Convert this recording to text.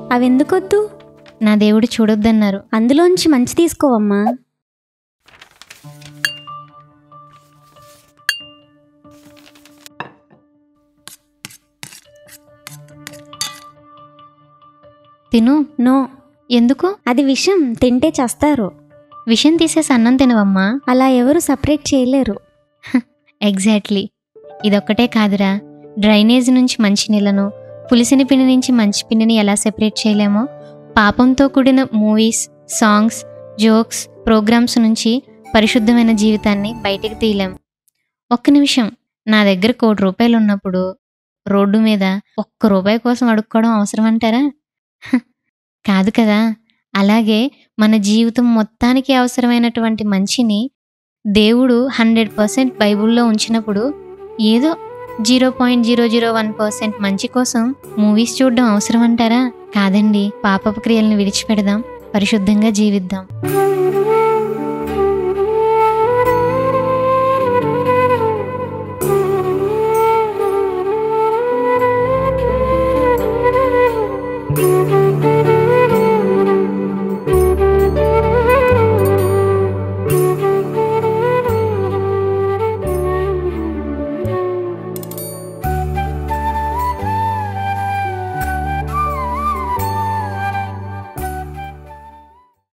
అవెందుకొద్దు నా దేవుడు చూడొద్దన్నారు అందులోంచి మంచి తీసుకోవమ్మా తిను నో ఎందుకు అది విషం తింటే చస్తారు విషయం తీసేసి అన్నం తినవమ్మా అలా ఎవరు సపరేట్ చేయలేరు ఎగ్జాక్ట్లీ ఇదొక్కటే కాదురా డ్రైనేజ్ నుంచి మంచి నీళ్ళను పులిసిన పిండి నుంచి మంచి పిండిని ఎలా సెపరేట్ చేయలేమో పాపంతో కూడిన మూవీస్ సాంగ్స్ జోక్స్ ప్రోగ్రామ్స్ నుంచి పరిశుద్ధమైన జీవితాన్ని బయటికి తీయలేం ఒక్క నిమిషం నా దగ్గర కోటి రూపాయలు ఉన్నప్పుడు రోడ్డు మీద ఒక్క రూపాయి కోసం అడుక్కోవడం అవసరం అంటారా హ, కాదు కదా అలాగే మన జీవితం మొత్తానికి అవసరమైనటువంటి మంచిని దేవుడు హండ్రెడ్ పర్సెంట్ బైబుల్లో ఉంచినప్పుడు ఏదో zero point zero zero one percent మంచి కోసం మూవీస్ చూడడం అవసరం అంటారా కాదండి పాపపు క్రియలను విడిచిపెడదాం పరిశుద్ధంగా జీవిద్దాం